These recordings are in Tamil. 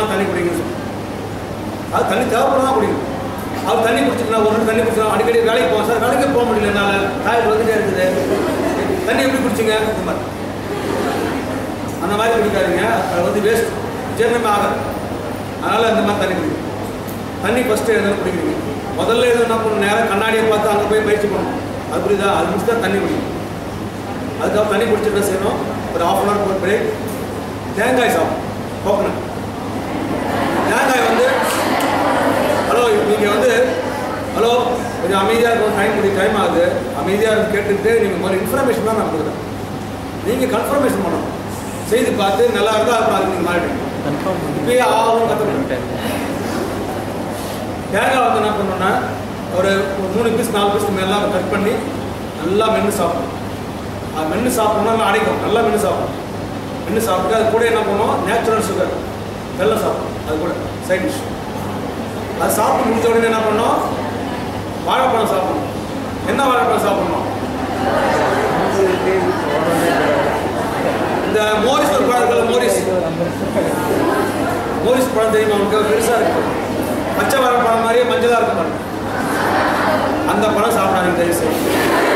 கொஞ்சமாக தண்ணி குடிங்கன்னு சொல்லுவோம் அது தண்ணி தேவைப்படும் தான் குடிக்கணும் அவர் தண்ணி குடிச்சிக்கலாம் ஒரு நாள் தண்ணி குடிச்சிக்கலாம் அடிக்கடி வேலைக்கு போவோம் சார் வேலைக்கே போக முடியல என்னால் தாய் வந்துட்டே இருக்குது தண்ணி எப்படி குடிச்சிங்க இந்த மாதிரி அந்த மாதிரி குடிக்காதீங்க அது வந்து வேஸ்ட் ஜீரணமே ஆகாது அதனால் அந்த மாதிரி தண்ணி குடிக்கணும் தண்ணி ஃபஸ்ட்டு எதுவும் குடிக்கிறீங்க முதல்ல எதுவும் என்ன பண்ணணும் நேரம் கண்ணாடியை பார்த்து அங்கே போய் பயிற்சி பண்ணணும் அது புரியுதா அது முடிச்சு தான் தண்ணி குடிக்கணும் அதுக்கப்புறம் தண்ணி குடிச்சிட்டு என்ன செய்யணும் ஒரு ஆஃப் அன் ஹவர் ஒரு பிரேக் தேங்காய் சாப்பிடும் கோகனட் தேங்காய் வந்து ஹலோ நீங்கள் வந்து ஹலோ கொஞ்சம் அமைதியாக இருக்கும் டைம் முடி டைம் ஆகுது அமைதியாக இருந்து கேட்டுக்கிட்டு நீங்கள் முதல்ல இன்ஃபர்மேஷன் தான் நான் கொடுக்குறேன் நீங்கள் கன்ஃபர்மேஷன் பண்ணணும் செய்து பார்த்து நல்லா இருந்தால் அப்புறம் அதுக்கு நீங்கள் மாறிடுங்க கன்ஃபார்ம் இப்பயே ஆகும் கற்றுக்கணும் தேங்காய் வந்து என்ன பண்ணணும்னா ஒரு ஒரு மூணு பீஸ் நாலு பீஸ் மேலாம் கட் பண்ணி நல்லா மென்று சாப்பிடணும் அது மென்று சாப்பிட்டோம்னா நல்லா அடைக்கும் நல்லா மென்று சாப்பிடணும் மென்று சாப்பிட்டு அது கூட என்ன பண்ணுவோம் நேச்சுரல் சுகர் வெள்ளம் சாப்பிடும் அது கூட சைட் டிஷ் அது சாப்பிட்டு முடிச்ச உடனே என்ன பண்ணோம் வாழைப்பழம் சாப்பிடணும் என்ன வாழைப்பழம் சாப்பிடணும் இந்த மோரிஸ் ஒரு பழம் இருக்குல்ல மோரிஸ் மோரிஸ் பழம் தெரியுமா உங்களுக்கு பெருசாக இருக்கும் பச்சை வாழைப்பழம் மாதிரியே மஞ்சளாக இருக்கும் பாருங்க அந்த பழம் சாப்பிடாதீங்க தயவு செய்து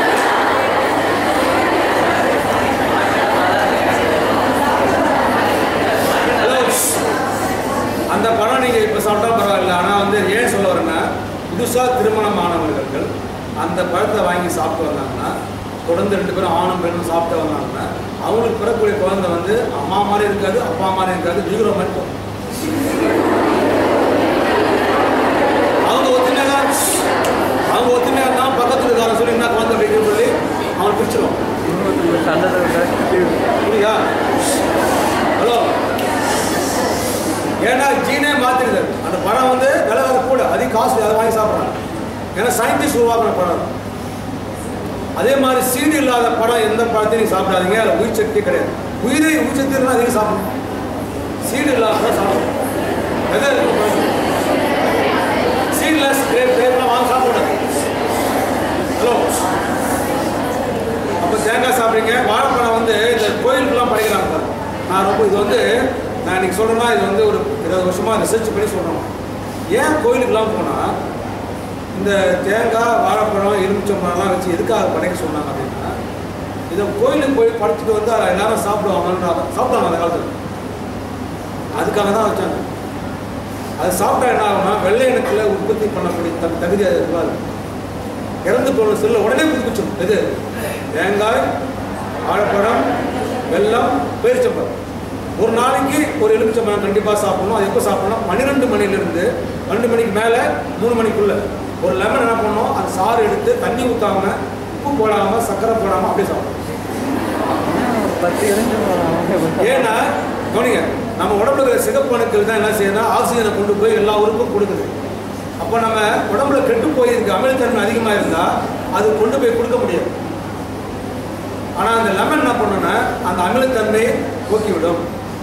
Hello. அந்த பழம் நீங்கள் இப்போ சாப்பிட்டா பரவாயில்ல ஆனால் வந்து ஏன் சொல்ல வரேன்னா புதுசாக திருமணமானவர்கள் அந்த பழத்தை வாங்கி சாப்பிட்டு வந்தாங்கன்னா தொடர்ந்து ரெண்டு பேரும் ஆணும் பெண்ணும் சாப்பிட்டு வந்தாங்கன்னா அவங்களுக்கு பிறக்கக்கூடிய குழந்தை வந்து அம்மா மாதிரி இருக்காது அப்பா மாதிரி இருக்காது ஜீரோ மாதிரி போகும் அவங்க ஒத்துமையாக அவங்க ஒத்துமையாக இருந்தால் பக்கத்தில் இருக்காரன் சொல்லி என்ன குழந்தை வைக்கணும்னு சொல்லி அவன் பிரிச்சிருவான் சண்டை புரியுதா ஹலோ ஏன்னா ஜீனே மாத்திருது அந்த பழம் வந்து விலை வேறு கூட அதிக காசு அதை வாங்கி சாப்பிட்றாங்க ஏன்னா சயின்டிஸ்ட் உருவாக்குற பழம் அதே மாதிரி சீடு இல்லாத பழம் எந்த பழத்தையும் நீங்கள் சாப்பிடாதீங்க அதில் உயிர் சக்தி கிடையாது உயிரை உயிர் சக்தி இருந்தால் அதிகம் சாப்பிடணும் சீடு இல்லாத பழம் சாப்பிடணும் விதை இருக்கிற பழம் சீட்லெஸ் கிரேப் கிரேப்லாம் வாங்க சாப்பிடக்கூடாது ஹலோ அப்போ தேங்காய் சாப்பிட்றீங்க வாழைப்பழம் வந்து இந்த கோயிலுக்குலாம் படைக்கிறாங்க பாருங்க. நான் ரொம்ப இது வந்து நான் இன்னைக்கு சொல்கிறேன்னா இது வந்து ஒரு இருபது வருஷமாக ரிசர்ச் பண்ணி சொல்கிறோம் ஏன் கோயிலுக்குலாம் போனால் இந்த தேங்காய் வாழைப்பழம் எலுமிச்சம்பழம்லாம் வச்சு எதுக்காக படைக்க சொன்னாங்க அப்படின்னா இதை கோயிலுக்கு போய் படைச்சிட்டு வந்து அதை எல்லாரும் சாப்பிடுவாங்கன்ற சாப்பிடுவாங்க அந்த காலத்தில் அதுக்காக தான் வச்சாங்க அது சாப்பிட்டா என்ன ஆகும்னா வெள்ளை இனத்தில் உற்பத்தி பண்ணக்கூடிய தகு தகுதி அது இருக்காது இறந்து போன செல்ல உடனே புதுப்பிச்சிடும் எது தேங்காய் வாழைப்பழம் வெல்லம் பேரிச்சம்பழம் ஒரு நாளைக்கு ஒரு எலுமிச்சம்பழம் கண்டிப்பாக சாப்பிடணும் அது எப்போ சாப்பிடணும் பன்னிரெண்டு மணிலேருந்து பன்னெண்டு மணிக்கு மேலே மூணு மணிக்குள்ளே ஒரு லெமன் என்ன பண்ணணும் அந்த சாறு எடுத்து தண்ணி ஊற்றாம உப்பு போடாமல் சர்க்கரை போடாமல் அப்படியே சாப்பிடணும் பத்து இருந்து ஏன்னா கவனிங்க நம்ம உடம்புல இருக்கிற சிகப்பு அணுக்கள் தான் என்ன செய்யணும் ஆக்சிஜனை கொண்டு போய் எல்லா உறுப்பும் கொடுக்குது அப்போ நம்ம உடம்புல கெட்டு போயிருக்கு அமிலத்தன்மை அதிகமாக இருந்தால் அது கொண்டு போய் கொடுக்க முடியாது ஆனால் அந்த லெமன் என்ன பண்ணுன்னா அந்த அமிலத்தன்மையை போக்கிவிடும்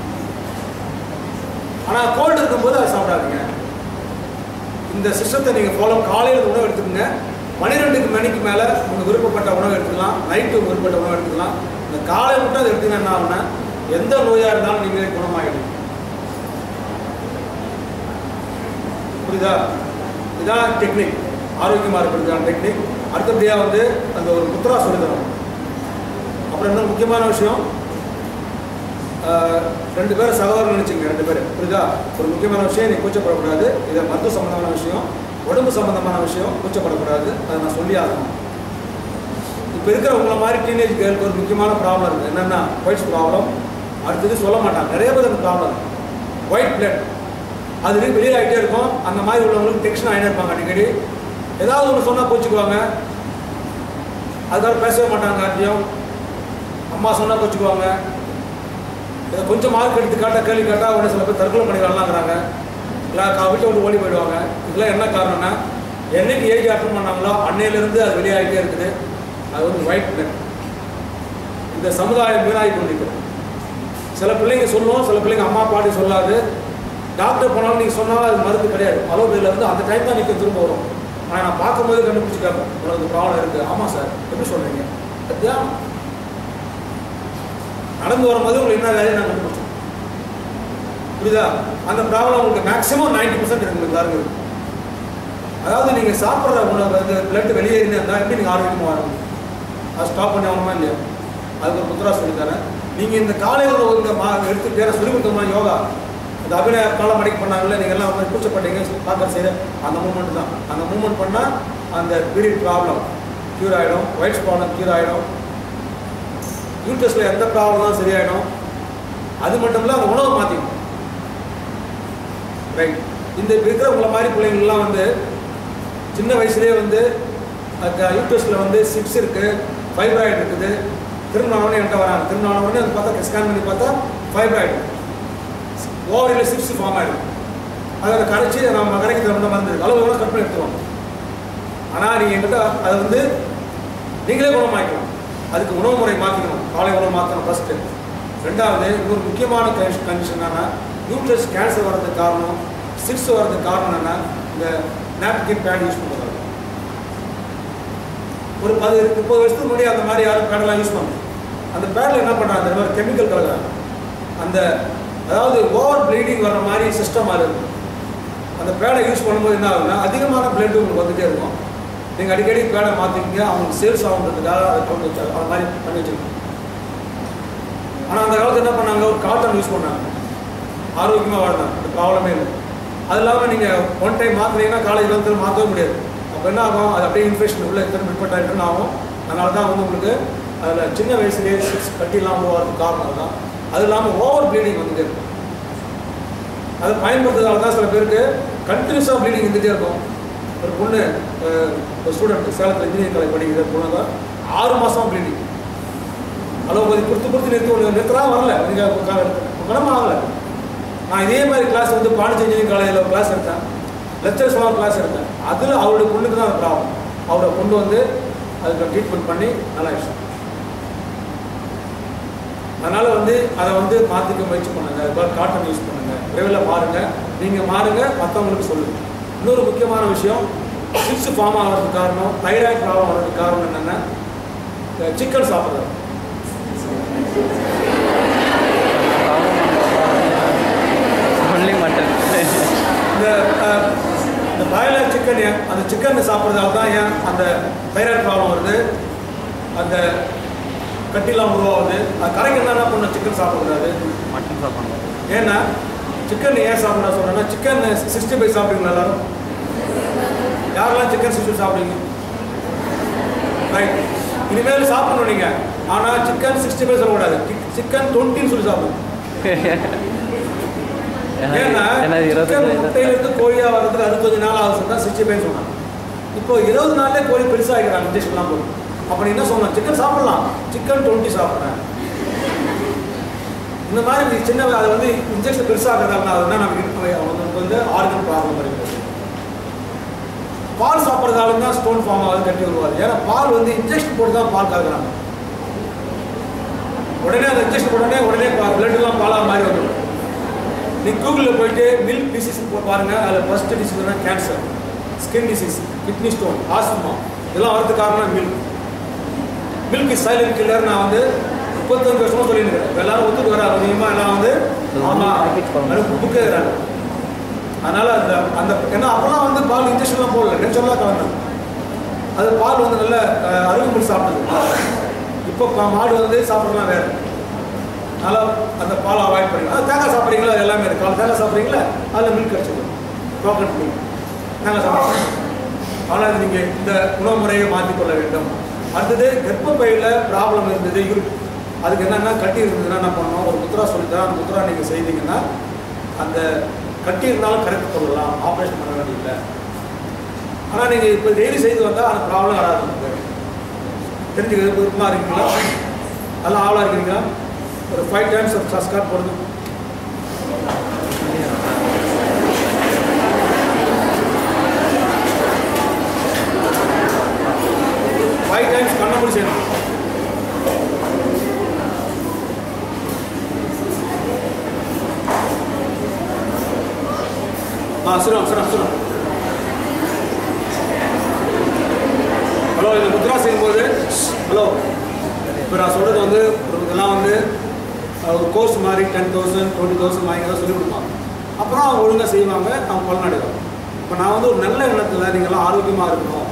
ஆனால் கோல்டு இருக்கும்போது அதை சாப்பிடாதீங்க இந்த சிஸ்டத்தை நீங்கள் ஃபாலோ காலையில் உணவு எடுத்துக்கோங்க பன்னிரெண்டுக்கு மணிக்கு மேலே உங்களுக்கு விருப்பப்பட்ட உணவு எடுத்துக்கலாம் நைட்டு விருப்பப்பட்ட உணவு எடுத்துக்கலாம் இந்த காலை மட்டும் அதை எடுத்தீங்கன்னா என்ன ஆகும்னா எந்த நோயாக இருந்தாலும் நீங்களே குணமாகிடும் புரியுதா இதான் டெக்னிக் ஆரோக்கியமாக இருக்கிறதுக்கான டெக்னிக் அடுத்தபடியாக வந்து அந்த ஒரு முத்ரா சொல்லி தரோம் அப்புறம் இன்னும் முக்கியமான விஷயம் ஆஹ், ரெண்டு பேரும் சகோதரன் நினச்சிங்க ரெண்டு பேர் புரியுதா ஒரு முக்கியமான விஷயம் நீ கூச்சப்படக்கூடாது இது மருத்துவ சம்பந்தமான விஷயம் உடம்பு சம்பந்தமான விஷயம் கூச்சப்படக்கூடாது அதை நான் சொல்லி ஆகணும் இப்போ இருக்கிற உங்களை மாதிரி டீனேஜ் கேர்ளுக்கு ஒரு முக்கியமான ப்ராப்ளம் இருக்குது என்னென்னா ஒயிட்ஸ் ப்ராப்ளம் அடுத்தது சொல்ல மாட்டாங்க நிறைய பேர் அந்த ப்ராப்ளம் ஒயிட் பிளட் அது வெளியில் ஆகிட்டே இருக்கும் அந்த மாதிரி உள்ளவங்களுக்கு டென்ஷன் ஆகிட்டே இருப்பாங்க அடிக்கடி ஏதாவது ஒன்று சொன்னால் கோச்சிக்குவாங்க அதுக்காக பேசவே மாட்டாங்க யார்ட்டையும் அம்மா சொன்னால் கோச்சிக்குவாங்க இதை கொஞ்சம் மார்க் எடுத்து காட்டா கேள்வி கேட்டால் உடனே சில பேர் தற்கொலை பண்ணிக்கலாங்கிறாங்க இல்லை கா வீட்டை விட்டு ஓடி போயிடுவாங்க இதெல்லாம் என்ன காரணம்னா என்னைக்கு ஏஜ் அட்டன் பண்ணாங்களோ அன்னையிலேருந்து அது வெளியாகிட்டே இருக்குது அது வந்து ஒயிட் பிளட் இந்த சமுதாயம் வீணாகி கொண்டிருக்கிறது சில பிள்ளைங்க சொல்லும் சில பிள்ளைங்க அம்மா பாட்டி சொல்லாது டாக்டர் போனாலும் நீங்கள் சொன்னாலும் அது மருந்து கிடையாது அலோபதியில் வந்து அந்த டைம் தான் நீங்கள் திரும்ப வரும் ஆனால் நான் பார்க்கும்போது கண்டுபிடிச்சி கேட்பேன் உனக்கு ப்ராப்ளம் இருக்குது ஆமாம் சார் எப்படி சொல்கிறீங்க அதுதான் நடந்து வரும்போது உங்களுக்கு என்ன வேலையை நான் கண்டுபிடிச்சேன் புரியுதா அந்த ப்ராப்ளம் உங்களுக்கு மேக்ஸிமம் நைன்டி பர்சன்ட் இருக்கு எல்லாருக்கும் இருக்கு. அதாவது நீங்கள் சாப்பிட்ற உணவு அந்த பிளட் வெளியேறினா இருந்தால் எப்படி நீங்கள் ஆரோக்கியமாக வாழணும் அது ஸ்டாப் பண்ணி ஆகணுமா இல்லையா அதுக்கு ஒரு முத்ரா சொல்லி தரேன் நீங்கள் இந்த காலை உணவு இந்த மா எடுத்து வேற சொல்லி கொடுத்தோமா யோகா இந்த அபிநய காலம் அடிக்க பண்ணாங்கல்ல நீங்கள் எல்லாம் வந்து கூச்சப்பட்டீங்க பார்க்க செய்கிற அந்த மூமெண்ட் தான் அந்த மூமெண்ட் பண்ணால் அந்த பீரியட் ப்ராப்ளம் க்யூர் ஆகிடும் ஒயிட் ப்ராப்ளம் க்யூர் ஆகிடும் யூட்ரஸில் எந்த ப்ராப்ளம் தான் சரியாயிடும் அது மட்டும் இல்லை அந்த உணவை மாற்றிக்கணும் ரைட் இந்த இப்ப இருக்கிறவங்கள மாதிரி பிள்ளைங்கள்லாம் வந்து சின்ன வயசுலேயே வந்து யூட்ரஸில் வந்து சிப்ஸ் இருக்குது ஃபைப்ராய்டு இருக்குது திருமணம் என்கிட்ட வராங்க திருமணம் உடனே அது பார்த்தா ஸ்கேன் பண்ணி பார்த்தா ஃபைப்ராய்டு ஓவரில் சிப்ஸ் ஃபார்ம் ஆகிடும் அதை கரைச்சி நம்ம கரைக்கு தகுந்த மருந்து இருக்கு. அளவு எவ்வளோ கட் பண்ணி எடுத்துருவோம் ஆனால் நீங்கள் எங்கிட்ட அதை வந்து நீங்களே குணமாக்கணும் அதுக்கு உணவு முறை மாற்றிக்கணும் காலை உணவு மாற்றணும் ஃபஸ்ட்டு ரெண்டாவது இன்னொரு முக்கியமான கண்டிஷன் என்னன்னா யூட்ரஸ் கேன்சர் வர்றதுக்கு காரணம் சிக்ஸ் வர்றதுக்கு காரணம் என்ன இந்த நாப்கின் பேட் யூஸ் பண்ணுறது ஒரு பது முப்பது வருஷத்துக்கு முன்னாடி அந்த மாதிரி யாரும் பேடெல்லாம் யூஸ் பண்ணணும் அந்த பேடில் என்ன பண்ணுறாங்க அந்த மாதிரி கெமிக்கல் கலக்குறாங்க அந்த அதாவது ஓவர் ப்ளீடிங் வர்ற மாதிரி சிஸ்டம் அது இருக்கும் அந்த பேடை யூஸ் பண்ணும்போது என்ன ஆகுதுன்னா அதிகமான பிளட் உங்களுக்கு வந்துட்டே இருக்கும் நீங்கள் அடிக்கடி பேடை மாற்றிக்கிங்க அவங்களுக்கு சேல்ஸ் ஆகுன்றதுக்காக அதை கொண்டு வச்சாங்க அந்த மாதிரி பண்ணி வச்சிருக்கோம் ஆனால் அந்த காலத்தில் என்ன பண்ணாங்க ஒரு காட்டன் யூஸ் பண்ணாங்க ஆரோக்கியமாக வாழ்ந்தாங்க அந்த ப்ராப்ளமே இல்லை அது இல்லாமல் நீங்கள் ஒன் டைம் மாற்றினீங்கன்னா காலேஜில் வந்து திரும்ப மாற்றவே முடியாது அப்போ என்ன ஆகும் அது அப்படியே இன்ஃபெக்ஷன் உள்ள திரும்ப ரிப்போர்ட் ஆகிட்டுன்னு ஆகும் அதனால தான் வந்து உங்களுக்கு அதில் சின்ன வயசுலேயே சிக்ஸ் கட்டிலாம் உருவாகிறதுக்கு காரணம் அதுதான் அது இல்லாமல் ஓவர் ப்ளீடிங் வந்துட்டே இருக்கும் அதை பயன்படுத்துறதால தான் சில பேருக்கு கண்டினியூஸாக ப்ளீடிங் இருந்துகிட்டே இருக்கும் ஒரு பொண்ணு அஹ், ஒரு ஸ்டூடெண்ட் சேலத்தில் இன்ஜினியரிங் காலேஜ் படிக்கிற பொண்ணு தான் ஆறு மாதம் ப்ளீடிங் அலோபதி கொடுத்து கொடுத்து நிறுத்தி ஒன்று நிறுத்தலாம் வரல நீங்கள் குணமாக ஆகலை நான் இதே மாதிரி கிளாஸ் வந்து பாண்டிச்சேரி இன்ஜினியரிங் காலேஜில் ஒரு கிளாஸ் எடுத்தேன் லெக்சர்ஸ் ஒரு கிளாஸ் எடுத்தேன் அதில் அவருடைய பொண்ணுக்கு தான் அந்த ப்ராப்ளம் அவரை கொண்டு வந்து அதுக்கு ட்ரீட்மெண்ட் பண்ணி நல்லா ஆயிடுச்சு அதனால் வந்து அதை வந்து மாற்றிக்க முயற்சி பண்ணுங்க அது மாதிரி காட்டன் யூஸ் பண்ணுங்க விரைவில் மாறுங்க நீங்கள் மாறுங்க மற்றவங்களுக்கு சொல்லுங்க இன்னொரு முக்கியமான விஷயம் சிப்ஸ் ஃபார்ம் ஆகிறதுக்கு காரணம் தைராய்டு ப்ராப்ளம் ஆகிறதுக்கு காரணம் என்னென்னா சிக்கன் சாப்பிட்றது ஒன்லி மட்டன் இந்த அஹ், இந்த பாய்லர் சிக்கன் ஏன் அந்த சிக்கன் சாப்பிட்றதால தான் ஏன் அந்த தைராய்டு ப்ராப்ளம் வருது அந்த கட்டிலாம் உருவாகுது அது கரைக்கு என்ன பண்ண சிக்கன் சாப்பிடக்கூடாது மட்டன் சாப்பிடணும் ஏன்னா சிக்கன் ஏன் சாப்பிட சொல்கிறேன்னா சிக்கன் சிக்ஸ்டி ஃபைவ் சாப்பிடுவீங்களா எல்லாரும் யாரெல்லாம் சிக்கன் சிக்ஸ்டி சாப்பிடுவீங்க ரைட் இனிமேல் சாப்பிடணும் நீங்கள் ஆனால் சிக்கன் சிக்ஸ்டி ஃபைவ் சொல்லக்கூடாது சிக்கன் டுவெண்ட்டின்னு சொல்லி சாப்பிடுங்க ஏன்னா ஏன்னா இருபது சிக்கன் முட்டையிலிருந்து கோழியாக வர்றதுக்கு அறுபத்தஞ்சு நாள் ஆகுது தான் சிக்ஸ்டி ஃபைவ் சொன்னாங்க இப்போ இருபது நாள்லேயே கோழி பெருசாகிக்கிறாங்க இன்ஜெக்ஷன்லாம் போட்டு அப்போ நீ என்ன சொல்லணும் சிக்கன் சாப்பிடலாம் சிக்கன் டுவெண்ட்டி சாப்பிட்றேன் இந்த மாதிரி நீ சின்ன அதை வந்து இன்ஜெக்ஷன் பெருசாகிறதால அதுதான் நமக்கு அவங்களுக்கு வந்து ஆர்கன் ப்ராப்ளம் வருகிறது பால் சாப்பிட்றதால தான் ஸ்டோன் ஃபார்ம் ஆகுது கட்டி வருவார் ஏன்னா பால் வந்து இன்ஜெக்ஷன் போட்டு தான் பால் கறக்குறாங்க உடனே அந்த இன்ஜெக்ஷன் உடனே உடனே பிளட் எல்லாம் பாலாக மாறி வந்துடும் நீ கூகுளில் போயிட்டு மில்க் டிசீஸ் பாருங்க அதில் first disease cancer skin disease kidney stone asthma இதெல்லாம் வரதுக்கு காரணம் milk milk is silent killer நான் வந்து முப்பத்தஞ்சு வருஷமா சொல்லியிருக்கிறேன் இப்ப எல்லாரும் ஒத்துட்டு வர அதிகமாக எல்லாம் வந்து ஆமா புக்கு எழுதுறாங்க அதனால அந்த அந்த ஏன்னா அப்பெல்லாம் வந்து பால் இன்ஜெக்ஷன்லாம் போடல நேச்சுரலாக கலந்தாங்க அது பால் வந்து நல்ல அஹ், அருகம்புல் சாப்பிடுது இப்போ பா- மாடு வந்து சாப்பிட்றலாம் வேறு அதனால் அந்த பாலை அவாய்ட் பண்ணிக்கலாம் அது தேங்காய் சாப்பிட்றீங்களா அது எல்லாமே இருக்கு காலை தேங்காய் சாப்பிட்றீங்களா அதில் மில்க் கிடச்சிடும் கோகனட் மில்க் தேங்காய் சாப்பிட்றீங்க ஆனால் இது நீங்கள் இந்த உணவு முறையை மாற்றிக்கொள்ள வேண்டும் அடுத்தது கர்ப்பப்பையில் ப்ராப்ளம் இருந்தது யூரிட் அதுக்கு என்னென்னா கட்டி இருந்ததுன்னா என்ன பண்ணணும் ஒரு முத்ரா சொல்லித்தரேன் அந்த முத்ரா நீங்கள் செய்தீங்கன்னா அந்த கட்டி இருந்தாலும் கரெக்ட் பண்ணலாம் ஆப்ரேஷன் பண்ண வேண்டியதில்லை ஆனால் நீங்கள் இப்போ டெய்லி செய்து வந்தால் அந்த ப்ராப்ளம் வராது நமக்கு தெரிஞ்சுக்கிறது விருப்பமாக இருக்கீங்களா நல்லா ஆவலாக இருக்கிறீங்களா ஒரு ஃபைவ் டைம்ஸ் ஒரு சஸ்கார் போடுது ஃபைவ் டைம்ஸ் கண்ண மூடி செய்யணும் ஆ சிரம் சிரம் சிரம் ஹலோ இந்த முத்ரா செய்யும்போது ஹலோ இப்போ நான் சொல்கிறது வந்து ஒரு இதெல்லாம் வந்து ஒரு கோர்ஸ் மாதிரி டென் தௌசண்ட் டுவெண்ட்டி தௌசண்ட் வாங்கி தான் சொல்லிக் கொடுப்பாங்க அப்புறம் அவங்க ஒழுங்காக செய்வாங்க அவங்க பலன் அடைவாங்க இப்போ நான் வந்து ஒரு நல்ல எண்ணத்தில் நீங்கள்லாம் ஆரோக்கியமாக இருக்கணும்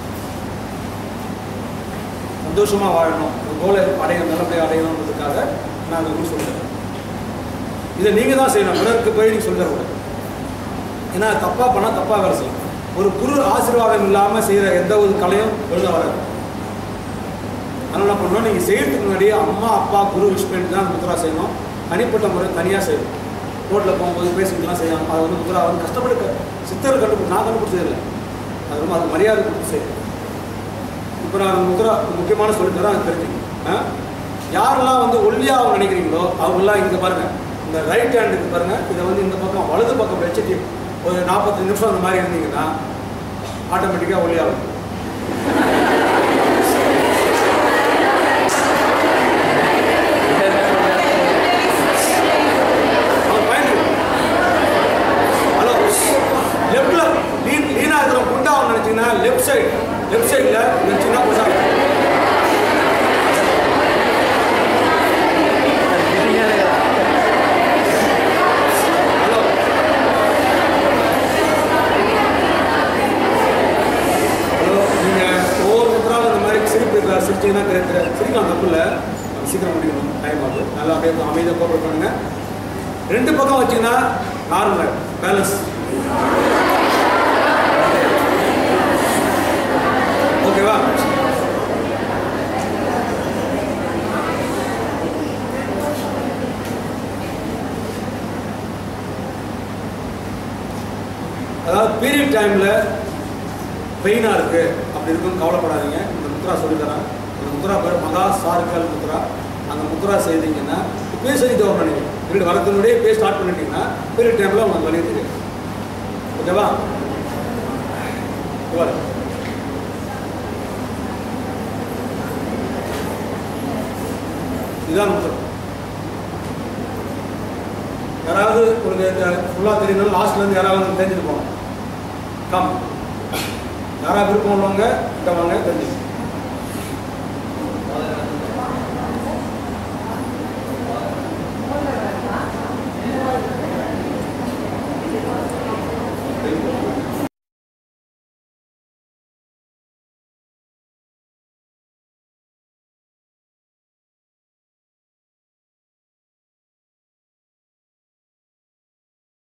சந்தோஷமாக வாழணும் ஒரு கோலை அடையணும் நல்லபடியாக அடையணுன்றதுக்காக நான் அதை உங்களுக்கு சொல்கிறேன் இதை நீங்கள் தான் செய்யணும் பிறருக்கு போய் நீங்கள் சொல்லிடக்கூடாது ஏன்னா தப்பாக பண்ணால் தப்பாக வேலை செய்யும் ஒரு குரு ஆசீர்வாதம் இல்லாமல் செய்கிற எந்த ஒரு கலையும் ஒழுங்காக வராது அதனால் என்ன பண்ணணும் நீங்கள் செய்யறதுக்கு முன்னாடியே அம்மா அப்பா குரு விஷ் பண்ணிட்டு தான் முத்ரா செய்யணும் தனிப்பட்ட முறை தனியாக செய்யணும் ரோட்டில் போகும்போது பேசிக்கலாம் செய்யணும் அது வந்து முத்ரா வந்து கஷ்டப்பட்டு க- சித்தர் கண்டுபிடி நான் கண்டுபிடிச்சதில்லை அது ரொம்ப அது மரியாதை கொடுத்து செய்யணும் இப்போ நான் முத்ரா முக்கியமான சொல்லி தரேன் அது தெரிஞ்சுக்கணும் ஆ? யாரெல்லாம் வந்து ஒல்லியாக நினைக்கிறீங்களோ அவங்கெல்லாம் இங்கே பாருங்கள் இந்த ரைட் ஹேண்டுக்கு பாருங்கள் இதை வந்து இந்த பக்கம் வலது பக்கம் வச்சுட்டு ஒரு நாற்பத்தஞ்சு நிமிஷம் அந்த மாதிரி இருந்தீங்கன்னா ஆட்டோமேட்டிக்காக ஒல்லியாகும் அவன் பயந்துடும் ஹலோ லெஃப்டில் லீன் லீனாக இருக்கிற குண்டாவும் நினச்சிங்கன்னா லெஃப்ட் சைடு லெஃப்ட் சைடில் நினச்சிங்கன்னா குண்டா ஹலோ ஹலோ நீங்கள் ஒவ்வொரு முத்திராவும் இந்த மாதிரி சிரிப்பு இருக்கா சிரிச்சிங்கன்னா தெரியுது சிரிக்கலாம் தப்பு இல்லை சீக்கிரம் முடிக்கணும் டைம் ஆகுது நல்லா அப்படியே அமைதியாக கோஆப்ரேட் பண்ணுங்க ரெண்டு பக்கம் வச்சிங்கன்னா நார்மல் பேலன்ஸ் ஓகேவா அதாவது பீரியட் டைமில் பெயினாக இருக்குது அப்படி இருக்குன்னு கவலைப்படாதீங்க இந்த முத்ரா சொல்லித்தரேன் இந்த முத்ரா பேர் மகா சார்கல் முத்ரா அந்த முத்ரா செய்தீங்கன்னா இப்பயே செய்து வரணும் நீங்கள் பீரியட் வரதுக்கு முன்னாடியே இப்பயே ஸ்டார்ட் பண்ணிட்டீங்கன்னா பீரியட் டைமில் உங்களுக்கு வலி தெரியும் ஓகேவா இவ்வாறு. இதுதான் முத்ரா யாராவது உங்களுக்கு ஃபுல்லாக தெரியணும் லாஸ்ட்லேருந்து யாராவது தெரிஞ்சுட்டு போகணும் கம் யாராவது விருப்பம் உள்ளவங்க கிட்ட வாங்க தெரிஞ்சுக்கணும்